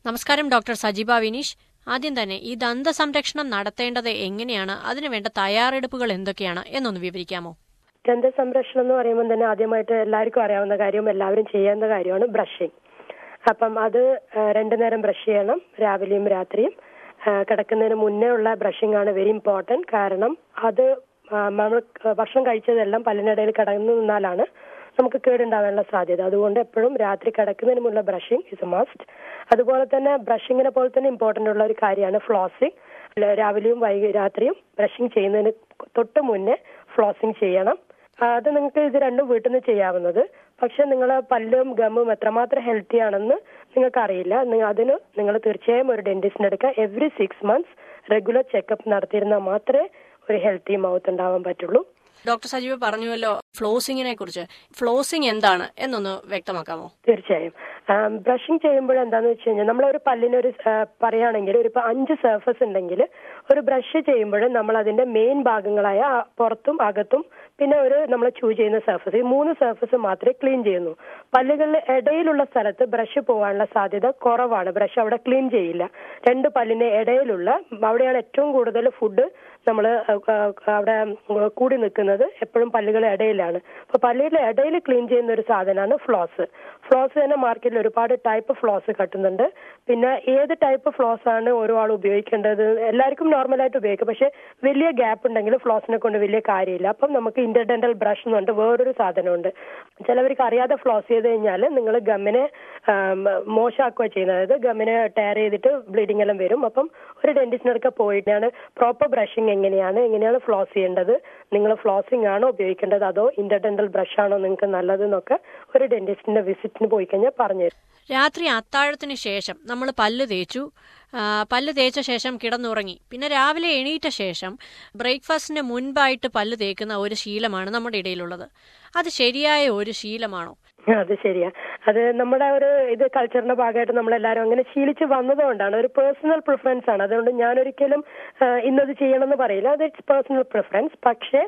നമസ്കാരം ഡോക്ടർ സജിബ വിനീഷ് ആദ്യം തന്നെ ഈ ദന്ത സംരക്ഷണം നടത്തേണ്ടത് എങ്ങനെയാണ് അതിനുവേണ്ട തയ്യാറെടുപ്പുകൾ എന്തൊക്കെയാണ് എന്നൊന്ന് വിവരിക്കാമോ ദന്ത സംരക്ഷണം എന്ന് പറയുമ്പോൾ തന്നെ ആദ്യമായിട്ട് എല്ലാവർക്കും അറിയാവുന്ന കാര്യവും എല്ലാവരും ചെയ്യുന്ന കാര്യമാണ് ബ്രഷിങ് അപ്പം അത് ആ, രണ്ടു നേരം ബ്രഷ് ചെയ്യണം രാവിലെയും രാത്രിയും ആ, കിടക്കുന്നതിന് മുന്നേ ഉള്ള ബ്രഷിംഗ് ആണ് വെരി ഇമ്പോർട്ടന്റ് കാരണം അത് ആ, നമ്മൾ ഭക്ഷണം കഴിച്ചതെല്ലാം പല്ലിനിടയിൽ കിടന്നു നിന്നാലാണ് നമുക്ക് കേടുണ്ടാവാനുള്ള സാധ്യത അതുകൊണ്ട് എപ്പോഴും രാത്രി കിടക്കുന്നതിന് മുമ്പ് ബ്രഷിംഗ് ഇസ് എ മസ്റ്റ് അതുപോലെ തന്നെ ബ്രഷിങ്ങിനെ പോലെ തന്നെ ഇമ്പോർട്ടന്റ് ഉള്ള ഒരു കാര്യമാണ് ഫ്ലോസിംഗ് രാവിലെയും വൈകി രാത്രിയും ബ്രഷിംഗ് ചെയ്യുന്നതിന് തൊട്ട് മുന്നേ ഫ്ലോസിംഗ് ചെയ്യണം ആ, അത് നിങ്ങൾക്ക് ഇത് രണ്ടും വീട്ടിൽ നിന്ന് ചെയ്യാവുന്നത് പക്ഷെ നിങ്ങളെ പല്ലും ഗമ്മും എത്രമാത്രം ഹെൽത്തി ആണെന്ന് നിങ്ങൾക്ക് അറിയില്ല നി- അതിന് നിങ്ങൾ തീർച്ചയായും ഒരു ഡെന്റിസ്റ്റിന് എടുക്കുക every six months regular checkup നടത്തിയിരുന്നാൽ മാത്രമേ ഒരു ഹെൽത്തി മൗത്ത് ഉണ്ടാവാൻ പറ്റുള്ളൂ ഡോക്ടർ സജീവ പറഞ്ഞുവല്ലോ ഫ്ലോസിങ്ങിനെ കുറിച്ച് ഫ്ലോസിംഗ് എന്താണ് എന്നൊന്ന് വ്യക്തമാക്കാമോ തീർച്ചയായും ബ്രഷിംഗ് ചെയ്യുമ്പോൾ എന്താന്ന് വെച്ച് കഴിഞ്ഞാൽ നമ്മൾ ഒരു പല്ലിന് ഒരു ആ, പറയുകയാണെങ്കിൽ ഒരു ഇപ്പൊ അഞ്ച് സർഫസ് ഉണ്ടെങ്കിൽ ഒരു ബ്രഷ് ചെയ്യുമ്പോൾ നമ്മൾ അതിന്റെ മെയിൻ ഭാഗങ്ങളായ ആ പുറത്തും അകത്തും പിന്നെ ഒരു നമ്മൾ ചൂ ചെയ്യുന്ന സർഫസ് ഈ മൂന്ന് സർഫസ് മാത്രമേ ക്ലീൻ ചെയ്യുന്നു പല്ലുകളുടെ ഇടയിലുള്ള സ്ഥലത്ത് ബ്രഷ് പോകാനുള്ള സാധ്യത കുറവാണ് ബ്രഷ് അവിടെ ക്ലീൻ ചെയ്യില്ല രണ്ട് പല്ലിന്റെ ഇടയിലുള്ള അവിടെയാണ് ഏറ്റവും കൂടുതൽ ഫുഡ് നമ്മൾ അവിടെ കൂടി നിൽക്കുന്നത് എപ്പോഴും പല്ലുകളുടെ ഇടയിലാണ് അപ്പൊ പല്ലുകളുടെ ഇടയിൽ ക്ലീൻ ചെയ്യുന്ന ഒരു സാധനമാണ് ഫ്ലോസ് ഫ്ലോസ് തന്നെ മാർക്കറ്റിൽ ഒരുപാട് ടൈപ്പ് ഫ്ലോസ് കിട്ടുന്നുണ്ട് പിന്നെ ഏത് ടൈപ്പ് ഫ്ലോസ് ആണ് ഓരോ ആൾ ഉപയോഗിക്കേണ്ടത് എല്ലാവർക്കും നോർമലായിട്ട് ഉപയോഗിക്കാം പക്ഷെ വലിയ ഗ്യാപ്പ് ഉണ്ടെങ്കിൽ ഫ്ലോസിനെ കൊണ്ട് വലിയ കാര്യമില്ല അപ്പം നമുക്ക് ഇന്റർഡെന്റൽ ബ്രഷ് എന്ന് പറഞ്ഞിട്ട് വേറൊരു സാധനമുണ്ട് ചിലവർക്ക് അറിയാതെ ഫ്ലോസ് ചെയ്ത് കഴിഞ്ഞാൽ നിങ്ങൾ ഗമ്മിനെ മോശമാക്കുക ചെയ്യുന്നത് അതായത് ഗമ്മിനെ ടയർ ചെയ്തിട്ട് ബ്ലീഡിംഗ് എല്ലാം വരും അപ്പം ഒരു ഡെന്റിസ്റ്റിനൊക്കെ പോയിട്ടാണ് പ്രോപ്പർ ബ്രഷിംഗ് എങ്ങനെയാണ് എങ്ങനെയാണ് ഫ്ലോസ് ചെയ്യേണ്ടത് നിങ്ങൾ ഫ്ലോസിംഗ് ആണോ ഉപയോഗിക്കേണ്ടത് അതോ ഇന്റർഡെന്റൽ ബ്രഷ് ആണോ നിങ്ങൾക്ക് നല്ലത് എന്നൊക്കെ ഒരു ഡെന്റിസ്റ്റിന്റെ വിസിറ്റിന് പോയി കഴിഞ്ഞാൽ പറഞ്ഞു തരും രാത്രി അത്താഴത്തിന് ശേഷം നമ്മൾ പല്ല് തേച്ചു ആ, പല്ല് തേച്ച ശേഷം കിടന്നുറങ്ങി പിന്നെ രാവിലെ എണീറ്റ ശേഷം ബ്രേക്ക്ഫാസ്റ്റിന് മുൻപായിട്ട് പല്ല് തേക്കുന്ന ഒരു ശീലമാണ് നമ്മുടെ ഇടയിലുള്ളത് അത് ശരിയായ ഒരു ശീലമാണോ അത് ശരിയാ അത് നമ്മുടെ ഒരു ഇത് കൾച്ചറിന്റെ ഭാഗമായിട്ട് നമ്മളെല്ലാരും അങ്ങനെ ശീലിച്ച് വന്നതുകൊണ്ടാണ് ഒരു പേഴ്സണൽ പ്രിഫറൻസ് ആണ് അതുകൊണ്ട് ഞാൻ ഒരിക്കലും ആ, ഇന്നത് ചെയ്യണമെന്ന് പറയില്ല അത് ഇറ്റ്സ് പേഴ്സണൽ പ്രിഫറൻസ് പക്ഷേ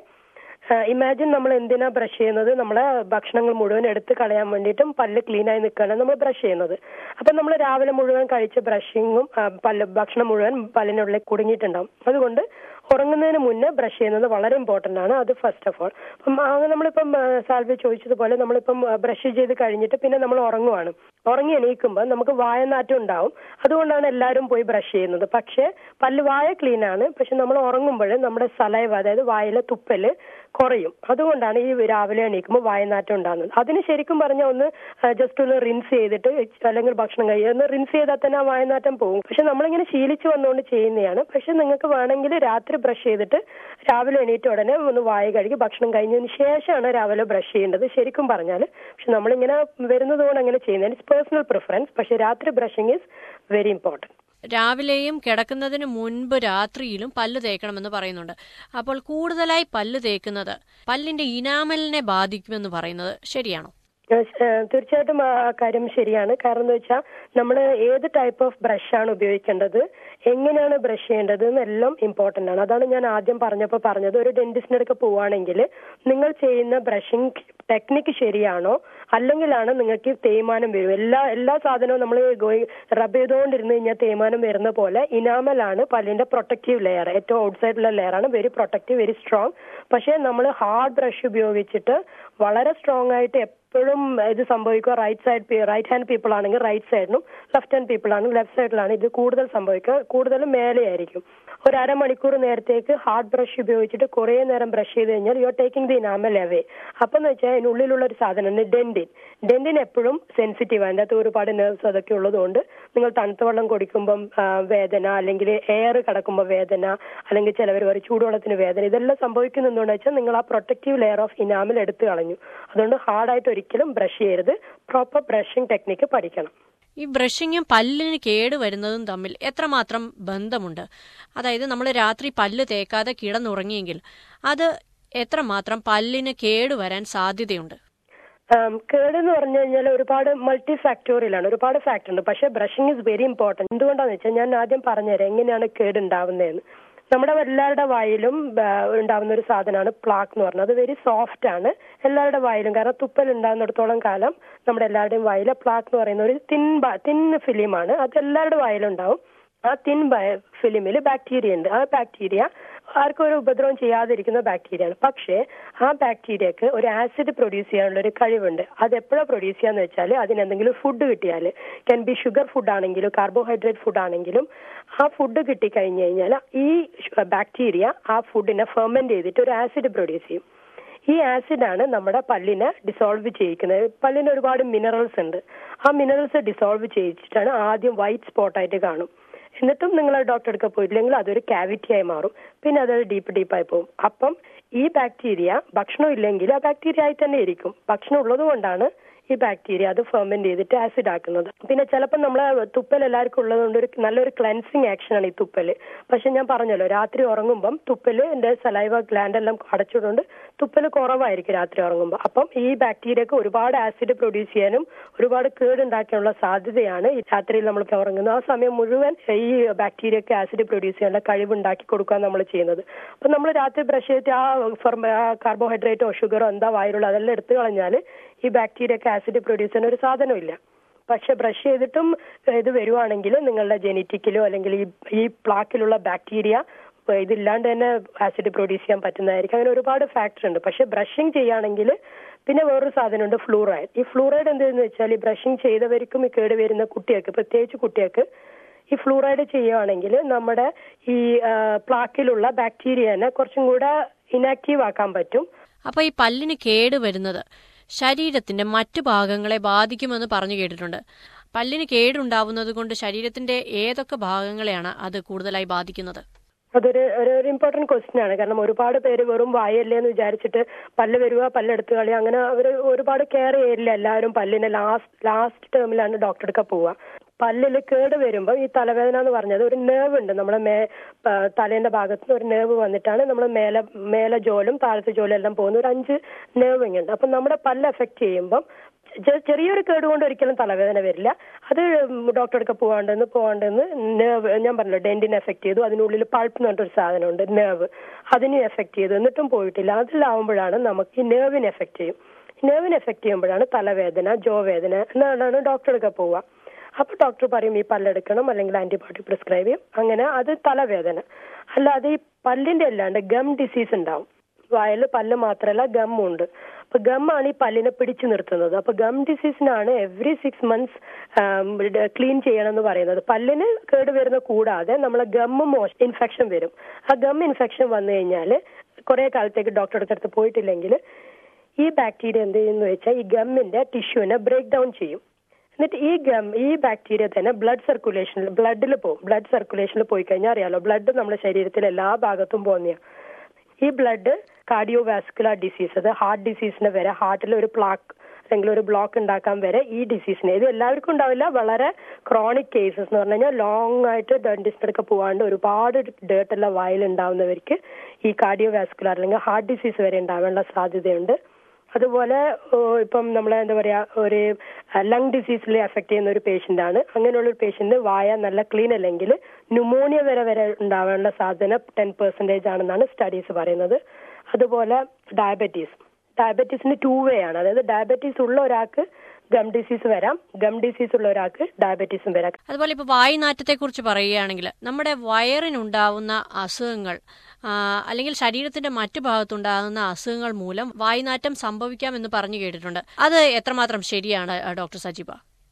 ഇമാജിൻ നമ്മൾ എന്തിനാ ബ്രഷ് ചെയ്യുന്നത് നമ്മളെ ഭക്ഷണങ്ങൾ മുഴുവൻ എടുത്ത് കളയാൻ വേണ്ടിയിട്ടും പല്ല് ക്ലീൻ ആയി നിൽക്കുകയാണ് നമ്മൾ ബ്രഷ് ചെയ്യുന്നത് അപ്പൊ നമ്മൾ രാവിലെ മുഴുവൻ കഴിച്ച ബ്രഷിങ്ങും പല്ല് ഭക്ഷണം മുഴുവൻ പല്ലിനുള്ളിൽ കുടുങ്ങിയിട്ടുണ്ടാവും അതുകൊണ്ട് ഉറങ്ങുന്നതിന് മുന്നേ ബ്രഷ് ചെയ്യുന്നത് വളരെ ഇമ്പോർട്ടന്റ് ആണ് അത് ഫസ്റ്റ് ഓഫ് ഓൾ അപ്പം അങ്ങനെ നമ്മളിപ്പം ആ, സാൽവി ചോദിച്ചതുപോലെ നമ്മളിപ്പം ബ്രഷ് ചെയ്ത് കഴിഞ്ഞിട്ട് പിന്നെ നമ്മൾ ഉറങ്ങുവാണ് ഉറങ്ങി എണീക്കുമ്പോൾ നമുക്ക് വായനാറ്റം ഉണ്ടാവും അതുകൊണ്ടാണ് എല്ലാവരും പോയി ബ്രഷ് ചെയ്യുന്നത് പക്ഷേ പല്ല് വായ ക്ലീൻ ആണ് പക്ഷെ നമ്മൾ ഉറങ്ങുമ്പോൾ നമ്മുടെ സലൈവ അതായത് വായിലെ തുപ്പല് കുറയും അതുകൊണ്ടാണ് ഈ രാവിലെ എണീക്കുമ്പോൾ വായനാറ്റം ഉണ്ടാകുന്നത് അതിന് ശരിക്കും പറഞ്ഞാൽ ഒന്ന് ജസ്റ്റ് ഒന്ന് റിൻസ് ചെയ്തിട്ട് അല്ലെങ്കിൽ ഭക്ഷണം കഴിയുക ഒന്ന് റിൻസ് ചെയ്താൽ തന്നെ ആ വായനാറ്റം പോകും പക്ഷെ നമ്മളിങ്ങനെ ശീലിച്ചു വന്നുകൊണ്ട് ചെയ്യുന്നതാണ് പക്ഷെ നിങ്ങൾക്ക് വേണമെങ്കിൽ രാത്രി ബ്രഷ് ചെയ്തിട്ട് രാവിലെ എണീറ്റ ഉടനെ ഒന്ന് വായ കഴുകി ഭക്ഷണം കഴിഞ്ഞതിന് ശേഷമാണ് രാവിലെ ബ്രഷ് ചെയ്യേണ്ടത് ശരിക്കും പറഞ്ഞാൽ പക്ഷെ നമ്മളിങ്ങനെ വരുന്നത് കൊണ്ട് അങ്ങനെ ചെയ്യുന്നത് ഇറ്റ്സ് പേഴ്സണൽ പ്രിഫറൻസ് പക്ഷെ രാത്രി ബ്രഷിംഗ് ഈസ് വെരി ഇമ്പോർട്ടൻറ്റ് രാവിലെയും കിടക്കുന്നതിന് മുൻപ് രാത്രിയിലും പല്ല് തേക്കണമെന്ന് പറയുന്നുണ്ട് അപ്പോൾ കൂടുതലായി പല്ല് തേക്കുന്നത് പല്ലിന്റെ ഇനാമലിനെ ബാധിക്കുമെന്ന് പറയുന്നത് ശരിയാണോ ഏഹ് തീർച്ചയായിട്ടും ആ കാര്യം ശരിയാണ് കാരണം എന്താ വെച്ചാൽ നമ്മൾ ഏത് ടൈപ്പ് ഓഫ് ബ്രഷ് ആണ് ഉപയോഗിക്കേണ്ടത് എങ്ങനെയാണ് ബ്രഷ് ചെയ്യേണ്ടത് എന്നെല്ലാം ഇമ്പോർട്ടന്റ് ആണ് അതാണ് ഞാൻ ആദ്യം പറഞ്ഞപ്പോൾ പറഞ്ഞത് ഒരു ഡെന്റിസ്റ്റിന്റെ അടുക്ക പോവുകയാണെങ്കിൽ നിങ്ങൾ ചെയ്യുന്ന ബ്രഷിംഗ് ടെക്നിക്ക് ശരിയാണോ അല്ലെങ്കിലാണ് നിങ്ങൾക്ക് തേയ്മാനം വരും എല്ലാ എല്ലാ സാധനവും നമ്മൾ റബ് ചെയ്തുകൊണ്ടിരുന്ന് കഴിഞ്ഞാൽ തേയ്മാനം വരുന്ന പോലെ ഇനാമലാണ് പല്ലിന്റെ പ്രൊട്ടക്റ്റീവ് ലെയർ ഏറ്റവും ഔട്ട്സൈഡിലുള്ള ലെയർ ആണ് വെരി പ്രൊട്ടക്റ്റീവ് വെരി സ്ട്രോങ് പക്ഷേ നമ്മൾ ഹാർഡ് ബ്രഷ് ഉപയോഗിച്ചിട്ട് വളരെ സ്ട്രോങ് ആയിട്ട് എപ്പോഴും ഇത് സംഭവിക്കുക right side right hand people ആണെങ്കിൽ റൈറ്റ് സൈഡിനും ലെഫ്റ്റ് ഹാൻഡ് പീപ്പിൾ ആണെങ്കിൽ ലെഫ്റ്റ് സൈഡിലാണ് ഇത് കൂടുതൽ സംഭവിക്കുക കൂടുതലും മേലെയായിരിക്കും ഒരു അരമണിക്കൂർ നേരത്തേക്ക് ഹാർഡ് ബ്രഷ് ഉപയോഗിച്ചിട്ട് കുറേ നേരം ബ്രഷ് ചെയ്ത് കഴിഞ്ഞാൽ you are taking the enamel away അപ്പം എന്ന് വെച്ചാൽ അതിനുള്ളിലുള്ള ഒരു സാധനമാണ് ഡെന്റിൻ ഡെന്റിൻ എപ്പോഴും സെൻസിറ്റീവ് അതിൻ്റെ അകത്ത് ഒരുപാട് നെർവ്സ് അതൊക്കെ ഉള്ളതുകൊണ്ട് നിങ്ങൾ തണുത്ത വെള്ളം കുടിക്കുമ്പം ആ, വേദന അല്ലെങ്കിൽ എയർ കടക്കുമ്പോൾ വേദന അല്ലെങ്കിൽ ചിലവർ പറയും ചൂടുവെള്ളത്തിന് വേദന ഇതെല്ലാം സംഭവിക്കുന്നത് എന്തുകൊണ്ടെന്ന് വെച്ചാൽ നിങ്ങൾ ആ പ്രൊട്ടക്റ്റീവ് ലെയർ ഓഫ് ഇനാമിൽ എടുത്തു കളഞ്ഞു അതുകൊണ്ട് ഹാർഡായിട്ട് ഒരിക്കലും ബ്രഷ് ചെയ്യരുത് പ്രോപ്പർ ബ്രഷിംഗ് ടെക്നിക്ക് പഠിക്കണം ഈ ബ്രഷിങ്ങും പല്ലിന് കേട് വരുന്നതും തമ്മിൽ എത്രമാത്രം ബന്ധമുണ്ട് അതായത് നമ്മൾ രാത്രി പല്ല് തേക്കാതെ കിടന്നുറങ്ങിയെങ്കിൽ അത് എത്രമാത്രം പല്ലിന് കേട് വരാൻ സാധ്യതയുണ്ട് ആം, കേട് എന്ന് പറഞ്ഞു കഴിഞ്ഞാൽ ഒരുപാട് മൾട്ടി ഫാക്ടോറിയലാണ് ഒരുപാട് ഫാക്ടർ ഉണ്ട് പക്ഷെ ബ്രഷിംഗ് ഇസ് വെരി ഇമ്പോർട്ടന്റ് എന്തുകൊണ്ടാന്ന് വെച്ചാൽ ഞാൻ ആദ്യം പറഞ്ഞുതരാം എങ്ങനെയാണ് കേട് ഉണ്ടാവുന്നതെന്ന് നമ്മുടെ എല്ലാവരുടെ വായിലും ആ, ഉണ്ടാവുന്ന ഒരു സാധനമാണ് പ്ലാക്ക് എന്ന് പറഞ്ഞത് വെരി സോഫ്റ്റ് ആണ് എല്ലാവരുടെ വായിലും കാരണം തുപ്പൽ ഉണ്ടാകുന്നിടത്തോളം കാലം നമ്മുടെ എല്ലാവരുടെയും വായിലെ പ്ലാക്ക് എന്ന് പറയുന്ന ഒരു തിൻ തിൻ ഫിലിമാണ് അത് എല്ലാവരുടെ വായിലും ഉണ്ടാവും ആ തിൻ ഫിലിമിൽ ബാക്ടീരിയ ഉണ്ട് ആ ബാക്ടീരിയ ആർക്കും ഒരു ഉപദ്രവം ചെയ്യാതിരിക്കുന്ന ബാക്ടീരിയയാണ് പക്ഷേ ആ ബാക്ടീരിയക്ക് ഒരു ആസിഡ് പ്രൊഡ്യൂസ് ചെയ്യാനുള്ള ഒരു കഴിവുണ്ട് അത് എപ്പോഴാണ് പ്രൊഡ്യൂസ് ചെയ്യാന്ന് വെച്ചാൽ അതിന് എന്തെങ്കിലും ഫുഡ് കിട്ടിയാൽ ക്യാൻ ബി ഷുഗർ ഫുഡ് ആണെങ്കിലും കാർബോഹൈഡ്രേറ്റ് ഫുഡ് ആണെങ്കിലും ആ ഫുഡ് കിട്ടിക്കഴിഞ്ഞ് കഴിഞ്ഞാൽ ഈ ബാക്ടീരിയ ആ ഫുഡിനെ ഫെർമെന്റ് ചെയ്തിട്ട് ഒരു ആസിഡ് പ്രൊഡ്യൂസ് ചെയ്യും ഈ ആസിഡാണ് നമ്മുടെ പല്ലിനെ ഡിസോൾവ് ചെയ്യിക്കുന്നത് പല്ലിന് ഒരുപാട് മിനറൽസ് ഉണ്ട് ആ മിനറൽസ് ഡിസോൾവ് ചെയ്യിച്ചിട്ടാണ് ആദ്യം വൈറ്റ് സ്പോട്ടായിട്ട് കാണും എന്നിട്ടും നിങ്ങൾ ഡോക്ടർ അടുക്ക പോയിട്ടില്ലെങ്കിൽ അതൊരു ക്യാവിറ്റി ആയി മാറും പിന്നെ അത് ഡീപ്പ് ഡീപ്പായി പോകും അപ്പം ഈ ബാക്ടീരിയ ഭക്ഷണം ഇല്ലെങ്കിൽ ആ ബാക്ടീരിയ ആയി തന്നെ ഇരിക്കും ഭക്ഷണം ഉള്ളത് കൊണ്ടാണ് ഈ ബാക്ടീരിയ അത് ഫെർമെന്റ് ചെയ്തിട്ട് ആസിഡ് ആക്കുന്നത് പിന്നെ ചിലപ്പോൾ നമ്മളെ തുപ്പൽ എല്ലാവർക്കും ഉള്ളതുകൊണ്ട് ഒരു നല്ലൊരു ക്ലൻസിങ് ആക്ഷൻ ആണ് ഈ തുപ്പല് പക്ഷെ ഞാൻ പറഞ്ഞല്ലോ രാത്രി ഉറങ്ങുമ്പം തുപ്പല് എന്റെ സലൈവ ഗ്ലാൻഡ് എല്ലാം അടച്ചതുകൊണ്ട് തുപ്പല് കുറവായിരിക്കും രാത്രി ഉറങ്ങുമ്പോൾ അപ്പം ഈ ബാക്ടീരിയക്ക് ഒരുപാട് ആസിഡ് പ്രൊഡ്യൂസ് ചെയ്യാനും ഒരുപാട് കേടുണ്ടാക്കാനുള്ള സാധ്യതയാണ് ഈ രാത്രിയിൽ നമ്മൾ ഉറങ്ങുന്നത് ആ സമയം മുഴുവൻ ഈ ബാക്ടീരിയക്ക് ആസിഡ് പ്രൊഡ്യൂസ് ചെയ്യാനുള്ള കഴിവുണ്ടാക്കി കൊടുക്കുക നമ്മൾ ചെയ്യുന്നത് അപ്പൊ നമ്മൾ രാത്രി ബ്രഷ് ചെയ്തിട്ട് ആ കാർബോഹൈഡ്രേറ്റോ ഷുഗറോ എന്താ വായിലുള്ള അതെല്ലാം എടുത്തു കളഞ്ഞാൽ ഈ ബാക്ടീരിയക്ക് ആസിഡ് പ്രൊഡ്യൂസ് ചെയ്യുന്ന ഒരു സാധനമില്ല പക്ഷെ ബ്രഷ് ചെയ്തിട്ടും ഇത് വരുവാണെങ്കിൽ നിങ്ങളുടെ ജെനറ്റിക്കിലോ അല്ലെങ്കിൽ ഈ ഈ പ്ലാക്കിലുള്ള ബാക്ടീരിയ ഇതില്ലാണ്ട് തന്നെ ആസിഡ് പ്രൊഡ്യൂസ് ചെയ്യാൻ പറ്റുന്നതായിരിക്കും അങ്ങനെ ഒരുപാട് ഫാക്ടർ ഉണ്ട് പക്ഷെ ബ്രഷിംഗ് ചെയ്യുകയാണെങ്കിൽ പിന്നെ വേറൊരു സാധനമുണ്ട് ഫ്ലൂറൈഡ് ഈ ഫ്ലൂറൈഡ് എന്തെന്ന് വെച്ചാൽ ഈ ബ്രഷിംഗ് ചെയ്തവർക്കും ഈ കേട് വരുന്ന കുട്ടികൾക്ക് പ്രത്യേകിച്ച് കുട്ടികൾക്ക് ഈ ഫ്ലൂറൈഡ് ചെയ്യുകയാണെങ്കിൽ നമ്മുടെ ഈ പ്ലാക്കിലുള്ള ബാക്ടീരിയനെ കുറച്ചും കൂടെ ഇനാക്റ്റീവ് ആക്കാൻ പറ്റും അപ്പൊ ഈ പല്ലിന് കേട് വരുന്നത് ശരീരത്തിന്റെ മറ്റു ഭാഗങ്ങളെ ബാധിക്കുമെന്ന് പറഞ്ഞു കേട്ടിട്ടുണ്ട് പല്ലിന് കേടുണ്ടാവുന്നത് കൊണ്ട് ശരീരത്തിന്റെ ഏതൊക്കെ ഭാഗങ്ങളെയാണ് അത് കൂടുതലായി ബാധിക്കുന്നത് അതൊരു ഒരു ഇമ്പോർട്ടന്റ് ക്വസ്റ്റ്യൻ ആണ് കാരണം ഒരുപാട് പേര് വെറും വായല്ലേ എന്ന് വിചാരിച്ചിട്ട് പല്ല് വരുക പല്ലെടുത്ത് കളി അങ്ങനെ അവർ ഒരുപാട് കെയർ ചെയ്യില്ല എല്ലാവരും പല്ലിനെ ലാസ്റ്റ് ലാസ്റ്റ് ടേമിലാണ് ഡോക്ടർ അടുക്ക പോവുക പല്ലിൽ കേട് വരുമ്പോൾ ഈ തലവേദന എന്ന് പറഞ്ഞത് ഒരു നേവ് ഉണ്ട് നമ്മുടെ മേ തലേന്റെ ഭാഗത്ത് നിന്ന് ഒരു നേവ് വന്നിട്ടാണ് നമ്മൾ മേലെ മേലെ ജോലും താഴത്തെ ജോലും എല്ലാം പോകുന്ന ഒരു അഞ്ച് നേവിങ് ഉണ്ട് അപ്പം നമ്മുടെ പല്ല് എഫക്ട് ചെയ്യുമ്പം ചെറിയൊരു കേട് കൊണ്ട് ഒരിക്കലും തലവേദന വരില്ല അത് ഡോക്ടർ അടുക്ക പോകാണ്ടെന്ന് പോകാണ്ടെന്ന് നേവ് ഞാൻ പറഞ്ഞല്ലോ ഡെന്റിനെ എഫക്ട് ചെയ്തു അതിനുള്ളിൽ പൾപ്പ് എന്ന് പറഞ്ഞിട്ടൊരു സാധനമുണ്ട് നേവ് അതിനെ എഫക്ട് ചെയ്തു എന്നിട്ടും പോയിട്ടില്ല അതിലാവുമ്പോഴാണ് നമുക്ക് ഈ നേവിനെ എഫക്ട് ചെയ്യും നേവിനെ എഫക്ട് ചെയ്യുമ്പോഴാണ് തലവേദന ജോ വേദന എന്നാണ് ഡോക്ടർ അടുക്ക പോവുക അപ്പൊ ഡോക്ടർ പറയും ഈ പല്ലെടുക്കണം അല്ലെങ്കിൽ ആന്റിബയോട്ടിക് പ്രിസ്ക്രൈബ് ചെയ്യും അങ്ങനെ അത് തലവേദന അല്ലാതെ ഈ പല്ലിന്റെ അല്ലാണ്ട് ഗം ഡിസീസ് ഉണ്ടാവും വായിൽ പല്ല് മാത്രമല്ല ഗമ്മും ഉണ്ട് അപ്പൊ ഗമ്മാണ് ഈ പല്ലിനെ പിടിച്ചു നിർത്തുന്നത് അപ്പൊ ഗം ഡിസീസിനാണ് എവറി സിക്സ് മന്ത്സ് ക്ലീൻ ചെയ്യണം എന്ന് പറയുന്നത് പല്ലിന് കേട് വരുന്ന കൂടാതെ നമ്മളെ ഗമ്മ് മോശം ഇൻഫെക്ഷൻ വരും ആ ഗം ഇൻഫെക്ഷൻ വന്നു കഴിഞ്ഞാൽ കുറെ കാലത്തേക്ക് ഡോക്ടറുടെ അടുത്ത് പോയിട്ടില്ലെങ്കിൽ ഈ ബാക്ടീരിയ എന്ത് ചെയ്യുന്നു വെച്ചാൽ ഈ ഗമ്മിന്റെ ടിഷ്യൂവിനെ ബ്രേക്ക് ഡൗൺ ചെയ്യും എന്നിട്ട് ഈ ഗം ഈ ബാക്ടീരിയ തന്നെ ബ്ലഡ് സർക്കുലേഷനിൽ ബ്ലഡിൽ പോകും ബ്ലഡ് സർക്കുലേഷനിൽ പോയി കഴിഞ്ഞാൽ അറിയാലോ ബ്ലഡ് നമ്മുടെ ശരീരത്തിൽ എല്ലാ ഭാഗത്തും പോകുന്ന ഈ ബ്ലഡ് കാർഡിയോ വാസ്കുലർ ഡിസീസ് അത് ഹാർട്ട് ഡിസീസിന് വരെ ഹാർട്ടിൽ ഒരു പ്ലാക്ക് അല്ലെങ്കിൽ ഒരു ബ്ലോക്ക് ഉണ്ടാക്കാൻ വരെ ഈ ഡിസീസിന് ഇത് എല്ലാവർക്കും ഉണ്ടാവില്ല വളരെ ക്രോണിക് കേസസ് എന്ന് പറഞ്ഞു കഴിഞ്ഞാൽ ലോങ് ആയിട്ട് ഡെന്റിസ്റ്റിനൊക്കെ പോവാണ്ട് ഒരുപാട് ഡേർട്ട് എല്ലാം വായിൽ ഉണ്ടാവുന്നവർക്ക് ഈ കാർഡിയോ വാസ്കുലർ അല്ലെങ്കിൽ ഹാർട്ട് ഡിസീസ് വരെ ഉണ്ടാവാനുള്ള സാധ്യതയുണ്ട് അതുപോലെ ഇപ്പം നമ്മൾ എന്താ പറയാ ഒരു ലങ് ഡിസീസിൽ എഫക്ട് ചെയ്യുന്ന ഒരു പേഷ്യന്റ് ആണ് അങ്ങനെയുള്ള ഒരു പേഷ്യന്റ് വായ നല്ല ക്ലീൻ അല്ലെങ്കിൽ ന്യൂമോണിയ വരെ വരെ ഉണ്ടാവാനുള്ള സാധ്യത ടെൻ പെർസെന്റേജ് ആണെന്നാണ് സ്റ്റഡീസ് പറയുന്നത് അതുപോലെ ഡയബറ്റീസ് ഡയബറ്റീസിന് ടൂ വേ ആണ് അതായത് ഡയബറ്റീസ് ഉള്ള ഒരാൾക്ക് ഗം ഡിസീസ് വരാം ഗം ഡിസീസ് ഉള്ള ഒരാൾക്ക് ഡയബറ്റീസും വരാം അതുപോലെ ഇപ്പോൾ വായുനാറ്റത്തെ കുറിച്ച് പറയുകയാണെങ്കിൽ നമ്മുടെ വയറിനുണ്ടാവുന്ന അസുഖങ്ങൾ അല്ലെങ്കിൽ ശരീരത്തിന്റെ മറ്റു ഭാഗത്തുണ്ടാകുന്ന അസുഖങ്ങൾ മൂലം വായുനാറ്റം സംഭവിക്കാം എന്ന് പറഞ്ഞു കേട്ടിട്ടുണ്ട് അത് എത്രമാത്രം ശരിയാണ് ഡോക്ടർ സജീബ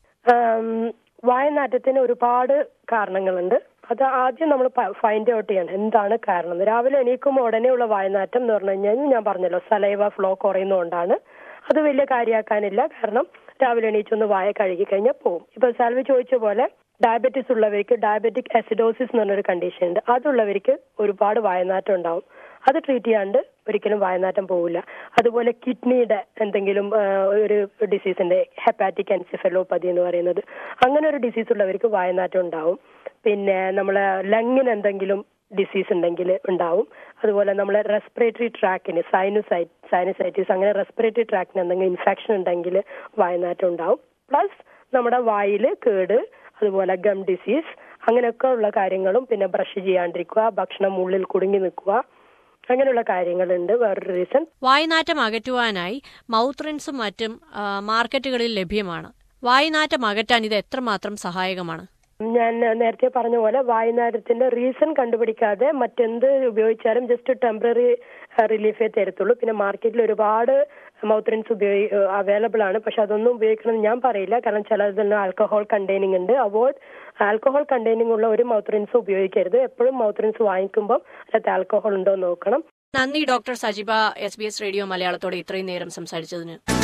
വായനാറ്റത്തിന് ഒരുപാട് കാരണങ്ങളുണ്ട് അത് ആദ്യം നമ്മൾ ഫൈൻഡ് ഔട്ട് ചെയ്യണം എന്താണ് കാരണം രാവിലെ എണീക്കുമ്പോൾ ഉടനെയുള്ള വായനാറ്റം എന്ന് പറഞ്ഞു കഴിഞ്ഞാൽ ഞാൻ പറഞ്ഞല്ലോ സലൈവ ഫ്ലോ കുറയുന്നതുകൊണ്ടാണ് അത് വലിയ കാര്യമാക്കാനില്ല കാരണം രാവിലെ എണീച്ചൊന്ന് വായ കഴുകി കഴിഞ്ഞാൽ പോകും ഇപ്പൊ സാൽവി ചോദിച്ച പോലെ ഡയബറ്റീസ് ഉള്ളവർക്ക് ഡയബറ്റിക് അസിഡോസിസ് എന്ന് പറഞ്ഞൊരു കണ്ടീഷൻ ഉണ്ട് അതുള്ളവർക്ക് ഒരുപാട് വായനാറ്റം ഉണ്ടാവും അത് ട്രീറ്റ് ചെയ്യാണ്ട് ഒരിക്കലും വായനാറ്റം പോവില്ല അതുപോലെ കിഡ്നിയുടെ എന്തെങ്കിലും ഒരു ഡിസീസിന്റെ ഹെപ്പാറ്റിക് എൻസിഫെലോപ്പതി എന്ന് പറയുന്നത് അങ്ങനെ ഒരു ഡിസീസ് ഉള്ളവർക്ക് വായനാറ്റം ഉണ്ടാവും പിന്നെ നമ്മളെ ലങ്ങിന് എന്തെങ്കിലും ഡിസീസ് ഉണ്ടെങ്കിൽ ഉണ്ടാവും അതുപോലെ നമ്മളെ റെസ്പിറേറ്ററി ട്രാക്കിന് സൈനുസൈ സൈനസൈറ്റിസ് അങ്ങനെ റെസ്പിറേറ്ററി ട്രാക്കിന് എന്തെങ്കിലും ഇൻഫെക്ഷൻ ഉണ്ടെങ്കിൽ വായനാറ്റം ഉണ്ടാവും പ്ലസ് നമ്മുടെ വായിൽ കേട് അതുപോലെ ഗം ഡിസീസ് അങ്ങനെയൊക്കെ ഉള്ള കാര്യങ്ങളും പിന്നെ ബ്രഷ് ചെയ്യാണ്ടിരിക്കുക ഭക്ഷണം ഉള്ളിൽ കുടുങ്ങി നിൽക്കുക അങ്ങനെയുള്ള കാര്യങ്ങളുണ്ട് വേറൊരു റീസൺ വായുനാറ്റം അകറ്റുവാനായി മൗത്ത് റിൻസും മറ്റും ആ, മാർക്കറ്റുകളിൽ ലഭ്യമാണ് വായുനാറ്റം അകറ്റാൻ ഇത് എത്രമാത്രം സഹായകമാണ് ഞാൻ നേരത്തെ പറഞ്ഞ പോലെ വായുനാരത്തിന്റെ റീസൺ കണ്ടുപിടിക്കാതെ മറ്റെന്ത് ഉപയോഗിച്ചാലും ജസ്റ്റ് ടെമ്പററി റിലീഫേ തരത്തുള്ളൂ പിന്നെ മാർക്കറ്റിൽ ഒരുപാട് മൗത്ത് റിൻസ് ഉപയോഗി അവൈലബിൾ ആണ് പക്ഷെ അതൊന്നും ഉപയോഗിക്കണമെന്ന് ഞാൻ പറയില്ല കാരണം ചിലതിന് ആൽക്കഹോൾ കണ്ടെയ്നിങ് ഉണ്ട് അവോയ്ഡ് ആൽക്കഹോൾ കണ്ടെയ്നിങ് ഉള്ള ഒരു മൗത്ത് റിൻസ് ഉപയോഗിക്കരുത് എപ്പോഴും മൗത്ത് റിൻസ് വാങ്ങിക്കുമ്പോൾ അതിനകത്ത് ആൽക്കഹോൾ ഉണ്ടോ എന്ന് നോക്കണം നന്ദി doctor Sajiba S B S radio മലയാളത്തോട് ഇത്രയും നേരം സംസാരിച്ചതിന്